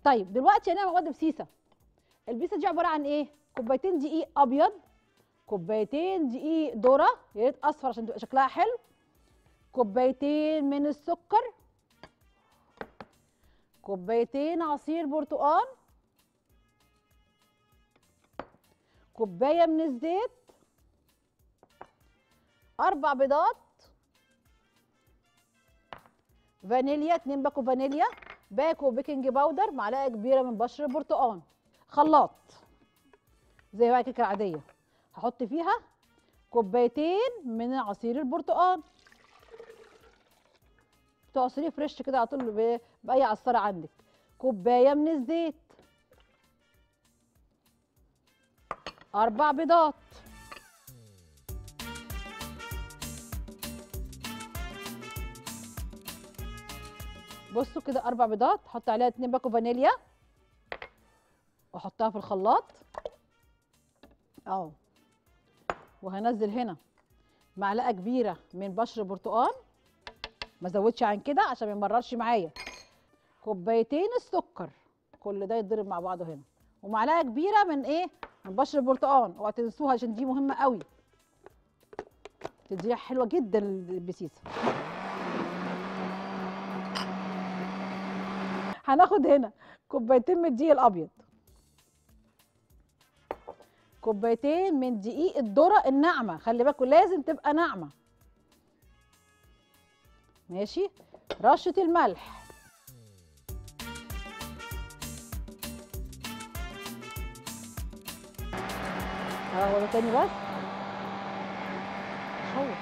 طيب دلوقتي هنعمل مواد بسيسه البيسه دي عباره عن ايه كوبايتين دقيق ابيض كوبايتين دقيق ذره يا ريت اصفر عشان تبقى شكلها حلو كوبايتين من السكر كوبايتين عصير برتقال كوبايه من الزيت اربع بيضات فانيليا اتنين باكو فانيليا باكو بيكنج باودر معلقه كبيره من بشر البرتقال خلاط زي بقى الكيكه العاديه هحط فيها كوبايتين من عصير البرتقال تعصريه فريش كده على طول ب- باي عصاره عندك كوبايه من الزيت اربع بيضات بصوا كده اربع بيضات احط عليها اتنين باكو فانيليا واحطها في الخلاط اهو وهنزل هنا معلقه كبيره من بشر برتقال ما زودش عن كده عشان ما يمررش معايا كوبايتين السكر كل ده يتضرب مع بعضه هنا ومعلقه كبيره من ايه من بشر البرتقال اوعى تنسوها عشان دي مهمه قوي تديها حلوه جدا البسيسه هناخد هنا كوبايتين من الدقيق الابيض كوبايتين من دقيق الذره الناعمه خلي بالكم لازم تبقى ناعمه ماشي رشه الملح اه ولا تاني بس شوف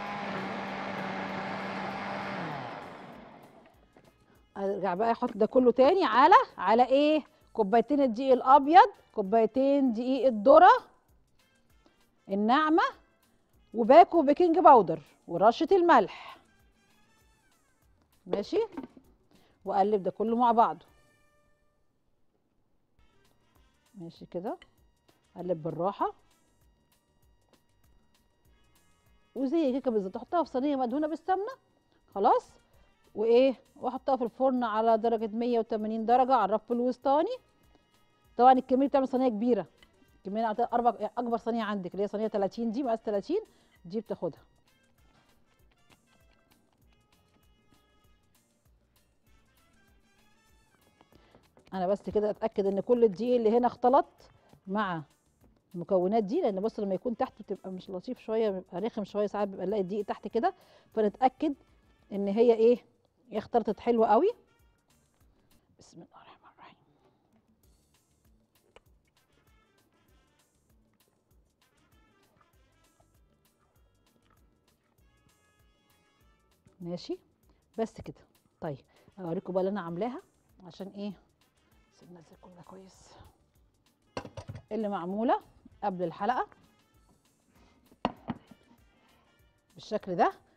ارجع بقى احط ده كله تاني على على ايه كوبايتين الدقيق الابيض كوبايتين دقيق الذره الناعمه وباكو بيكنج باودر ورشه الملح ماشي واقلب ده كله مع بعضه ماشي كده اقلب بالراحه وزي كده بالظبط احطها في صينيه مدهونه بالسمنه خلاص وايه واحطها في الفرن على درجه 180 درجه على الرف الوسطاني طبعا الكميه بتعمل صينيه كبيره كميه اربع اكبر صينيه عندك اللي هي صينيه 30 دي مقاس 30 دي بتاخدها انا بس كده اتاكد ان كل الدقيق اللي هنا اختلط مع المكونات دي لان بص لما يكون تحت بتبقى مش لطيف شويه بيبقى رخم شويه ساعات بيبقى نلاقي الدقيق تحت كده فنتاكد ان هي ايه اختلطت حلوه قوي بسم الله الرحمن الرحيم ماشي بس كده طيب اوريكم بقى اللي انا عاملاها عشان ايه بس ننزل كل ده كويس اللي معموله قبل الحلقه بالشكل ده